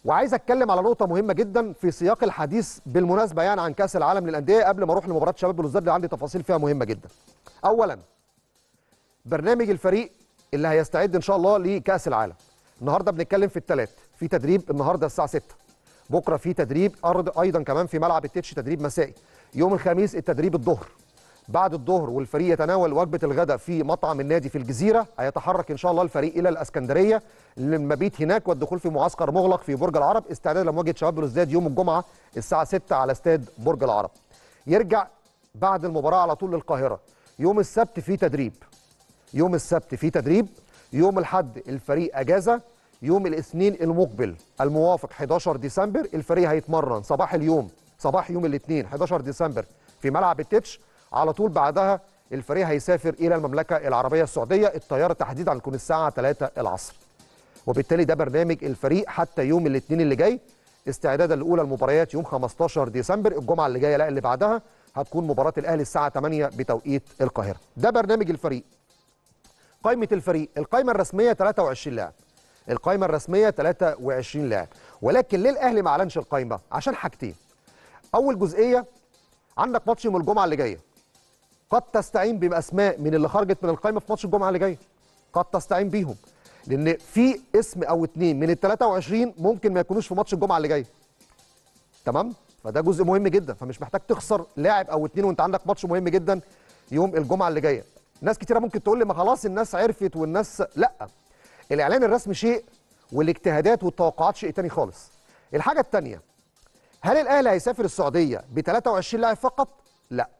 وعايز اتكلم على نقطه مهمه جدا في سياق الحديث بالمناسبه يعني عن كاس العالم للانديه قبل ما اروح لمباراه شباب بلوزداد اللي عندي تفاصيل فيها مهمه جدا اولا برنامج الفريق اللي هيستعد ان شاء الله لكاس العالم النهارده بنتكلم في الثلاث في تدريب النهارده الساعه 6 بكره في تدريب ارض ايضا كمان في ملعب التتش تدريب مسائي يوم الخميس التدريب الظهر بعد الظهر والفريق يتناول وجبه الغداء في مطعم النادي في الجزيره هيتحرك ان شاء الله الفريق الى الاسكندريه للمبيت هناك والدخول في معسكر مغلق في برج العرب استعداد لمواجهه شباب بلوزداد يوم الجمعه الساعه 6 على استاد برج العرب يرجع بعد المباراه على طول للقاهره يوم السبت في تدريب يوم السبت في تدريب يوم الاحد الفريق اجازه يوم الاثنين المقبل الموافق 11 ديسمبر الفريق هيتمرن صباح اليوم صباح يوم الاثنين 11 ديسمبر في ملعب التتش على طول بعدها الفريق هيسافر الى المملكه العربيه السعوديه الطياره تحديدا هتكون الساعه 3 العصر وبالتالي ده برنامج الفريق حتى يوم الاثنين اللي جاي استعدادا لاولى المباريات يوم 15 ديسمبر الجمعه اللي جايه لا اللي بعدها هتكون مباراه الاهلي الساعه 8 بتوقيت القاهره ده برنامج الفريق قائمه الفريق القائمه الرسميه 23 لاعب القائمه الرسميه 23 لاعب ولكن ليه الاهلي ما اعلنش القائمه عشان حاجتين اول جزئيه عندك ماتش يوم الجمعه اللي جايه قد تستعين باسماء من اللي خرجت من القائمه في ماتش الجمعه اللي جايه قد تستعين بيهم لان في اسم او اتنين من ال 23 ممكن ما يكونوش في ماتش الجمعه اللي جايه تمام فده جزء مهم جدا فمش محتاج تخسر لاعب او اتنين وانت عندك ماتش مهم جدا يوم الجمعه اللي جايه ناس كتيره ممكن تقول لي ما خلاص الناس عرفت والناس لا الاعلان الرسمي شيء والاجتهادات والتوقعات شيء تاني خالص الحاجه الثانيه هل الاهلي هيسافر السعوديه ب 23 لاعب فقط لا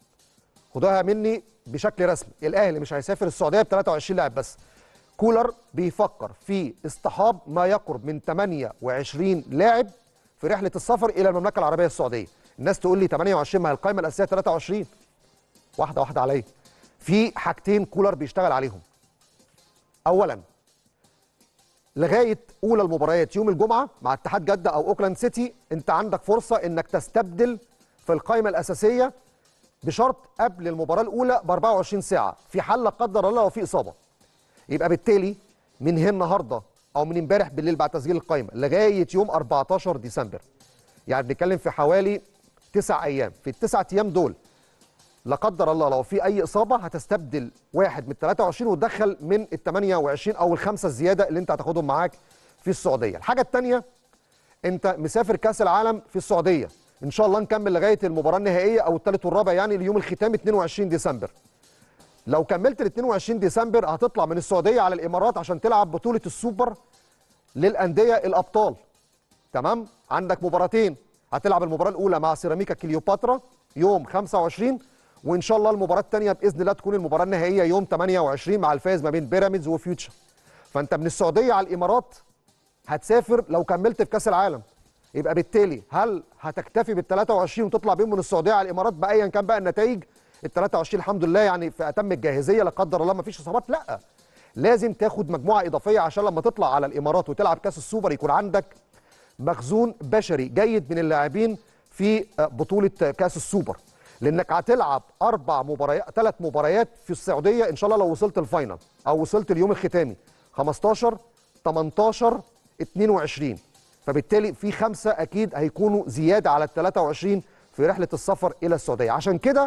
خدوها مني بشكل رسمي الاهلي مش هيسافر السعوديه ب 23 لاعب بس كولر بيفكر في اصطحاب ما يقرب من 28 لاعب في رحله السفر الى المملكه العربيه السعوديه الناس تقول لي 28 ما هي القائمه الاساسيه 23 واحده واحده عليا في حاجتين كولر بيشتغل عليهم اولا لغايه اولى المباريات يوم الجمعه مع اتحاد جده او اوكلاند سيتي انت عندك فرصه انك تستبدل في القائمه الاساسيه بشرط قبل المباراه الاولى ب 24 ساعه في حال لا قدر الله لو في اصابه يبقى بالتالي من هنا النهارده او من امبارح بالليل بعد تسجيل القائمه لغايه يوم 14 ديسمبر يعني بنتكلم في حوالي تسع ايام في التسع ايام دول لا قدر الله لو في اي اصابه هتستبدل واحد من ال 23 وتدخل من ال 28 او الخمسه الزياده اللي انت هتاخدهم معاك في السعوديه الحاجه الثانيه انت مسافر كاس العالم في السعوديه ان شاء الله نكمل لغايه المباراه النهائيه او الثالث والرابع يعني ليوم الختام 22 ديسمبر لو كملت ال 22 ديسمبر هتطلع من السعوديه على الامارات عشان تلعب بطوله السوبر للانديه الابطال تمام عندك مباراتين هتلعب المباراه الاولى مع سيراميكا كليوباترا يوم 25 وان شاء الله المباراه الثانيه باذن الله تكون المباراه النهائيه يوم 28 مع الفائز ما بين بيراميدز وفيوتشر فانت من السعوديه على الامارات هتسافر لو كملت في كاس العالم يبقى بالتالي هل هتكتفي بال 23 وتطلع بيهم من السعوديه على الامارات بايا كان بقى النتائج ال 23 الحمد لله يعني في اتم الجاهزيه لا قدر الله ما فيش اصابات لا لازم تاخد مجموعه اضافيه عشان لما تطلع على الامارات وتلعب كاس السوبر يكون عندك مخزون بشري جيد من اللاعبين في بطوله كاس السوبر لانك هتلعب اربع مباريات ثلاث مباريات في السعوديه ان شاء الله لو وصلت الفاينل او وصلت اليوم الختامي 15 18 22 فبالتالي في خمسه اكيد هيكونوا زياده على ال 23 في رحله السفر الى السعوديه عشان كده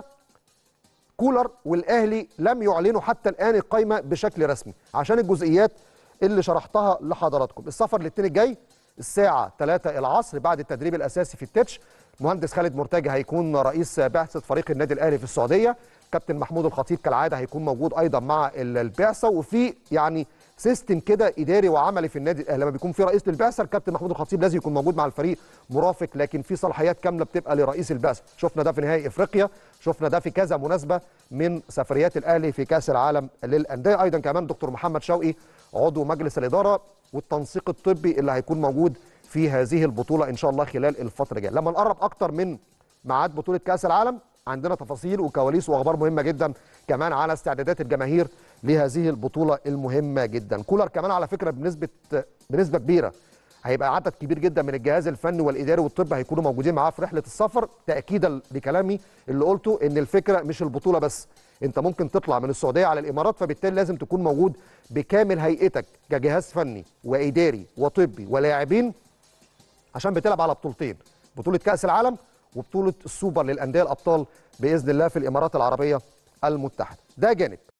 كولر والاهلي لم يعلنوا حتى الان القائمه بشكل رسمي عشان الجزئيات اللي شرحتها لحضراتكم السفر الاثنين الجاي الساعه 3 العصر بعد التدريب الاساسي في التتش مهندس خالد مرتجي هيكون رئيس بعثه فريق النادي الاهلي في السعوديه كابتن محمود الخطيب كالعاده هيكون موجود ايضا مع البعثه وفي يعني سيستم كده اداري وعملي في النادي الاهلي لما بيكون في رئيس للبعثه الكابتن محمود الخطيب لازم يكون موجود مع الفريق مرافق لكن في صلاحيات كامله بتبقى لرئيس البعثه شفنا ده في نهائي افريقيا شفنا ده في كذا مناسبه من سفريات الاهلي في كاس العالم للانديه ايضا كمان دكتور محمد شوقي عضو مجلس الاداره والتنسيق الطبي اللي هيكون موجود في هذه البطوله ان شاء الله خلال الفتره الجايه لما نقرب اكتر من ميعاد بطوله كاس العالم عندنا تفاصيل وكواليس واخبار مهمه جدا كمان على استعدادات الجماهير لهذه البطوله المهمه جدا كولر كمان على فكره بنسبه بنسبه كبيره هيبقى عدد كبير جدا من الجهاز الفني والاداري والطبي هيكونوا موجودين معاه في رحله السفر تاكيدا لكلامي اللي قلته ان الفكره مش البطوله بس انت ممكن تطلع من السعوديه على الامارات فبالتالي لازم تكون موجود بكامل هيئتك كجهاز فني واداري وطبي ولاعبين عشان بتلعب على بطولتين بطوله كاس العالم وبطوله السوبر للانديه الابطال باذن الله في الامارات العربيه المتحده ده جانب